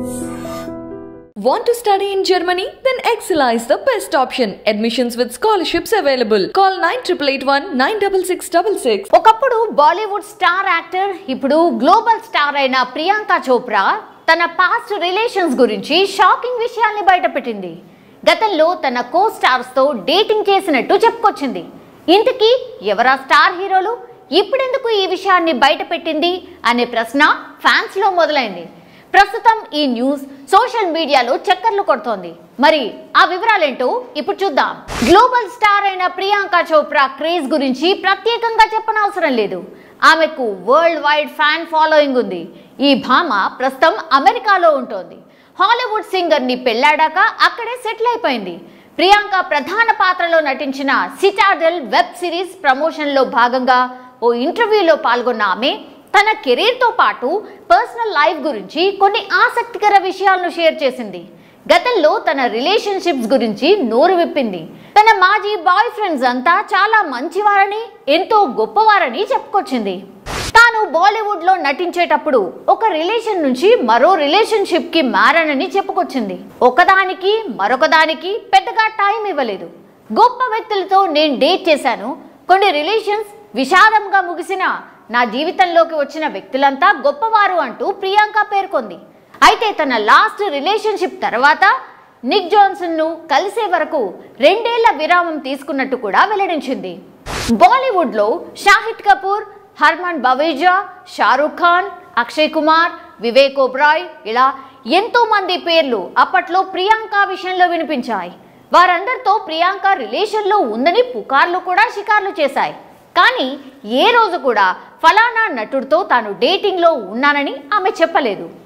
Want to study in Germany? Then Excella is the best option. Admissions with scholarships available. Call 9881 96666. ఒకప్పుడు Bollywood star actor ఇప్పుడు global star అయిన ప్రియాంక చోప్రా తన past relations గురించి shocking విషయాల్ని బయటపెట్టింది గతంలో తన కో స్టార్స్ తో డేటింగ్ చేసినట్టు చెప్పుకొచ్చింది ఇంతకీ ఎవరా స్టార్ హీరోలు ఇప్పుడెందుకు ఈ విషయాన్ని బయటపెట్టింది అనే ప్రశ్న ఫ్యాన్స్ లో మొదలైంది ప్రస్తుతం ఈ న్యూస్ సోషల్ మీడియాలో చక్కర్లు కొడుతోంది మరి ఆ వివరాలేంటో ఇప్పుడు చూద్దాం గ్లోబల్ స్టార్ అయిన ప్రియాంక చోప్రా క్రేజ్ గురించి ప్రత్యేకంగా చెప్పనవసరం లేదు ఆమెకు వరల్డ్ వైడ్ ఫ్యాన్ ఫాలోయింగ్ ఉంది ఈ భామ ప్రస్తుతం అమెరికాలో ఉంటోంది హాలీవుడ్ సింగర్ ని పెళ్లాడాక అక్కడే సెటిల్ అయిపోయింది ప్రియాంక ప్రధాన పాత్రలో నటించిన సిటాడెల్ వెబ్ సిరీస్ ప్రమోషన్లో భాగంగా ఓ ఇంటర్వ్యూలో పాల్గొన్న ఆమె తన కెరీర్తో పాటు పర్సనల్ లైఫ్ గురించి కొన్ని ఆసక్తికర విషయాలను షేర్ చేసింది గతంలో తన రిలేషన్షిప్స్ గురించి నోరు విప్పింది తన మాజీ బాయ్ ఫ్రెండ్స్ అంతా చాలా మంచివారని ఎంతో గొప్పవారని చెప్పుకొచ్చింది తాను బాలీవుడ్ లో నటించేటప్పుడు ఒక రిలేషన్ నుంచి మరో రిలేషన్షిప్ కి మారానని చెప్పుకొచ్చింది ఒకదానికి మరొకదానికి పెద్దగా టైం ఇవ్వలేదు గొప్ప వ్యక్తులతో నేను డేట్ చేశాను కొన్ని రిలేషన్స్ విషాదంగా ముగిసిన నా జీవితంలోకి వచ్చిన వ్యక్తులంతా గొప్పవారు అంటూ ప్రియాంక పేర్కొంది అయితే తన లాస్ట్ రిలేషన్షిప్ తర్వాత నిక్ జాన్సన్ ను కలిసే వరకు రెండేళ్ల విరామం తీసుకున్నట్టు కూడా వెల్లడించింది బాలీవుడ్ లో షాహిద్ కపూర్ హర్మన్ బవేజా షారూఖ్ ఖాన్ అక్షయ్ కుమార్ వివేక్ ఓబ్రాయ్ ఇలా ఎంతో మంది పేర్లు అప్పట్లో ప్రియాంక విషయంలో వినిపించాయి వారందరితో ప్రియాంక రిలేషన్లో ఉందని పుకార్లు కూడా షికార్లు చేశాయి కానీ ఏ రోజు కూడా ఫలానా నటుడితో తాను డేటింగ్లో ఉన్నానని ఆమె చెప్పలేదు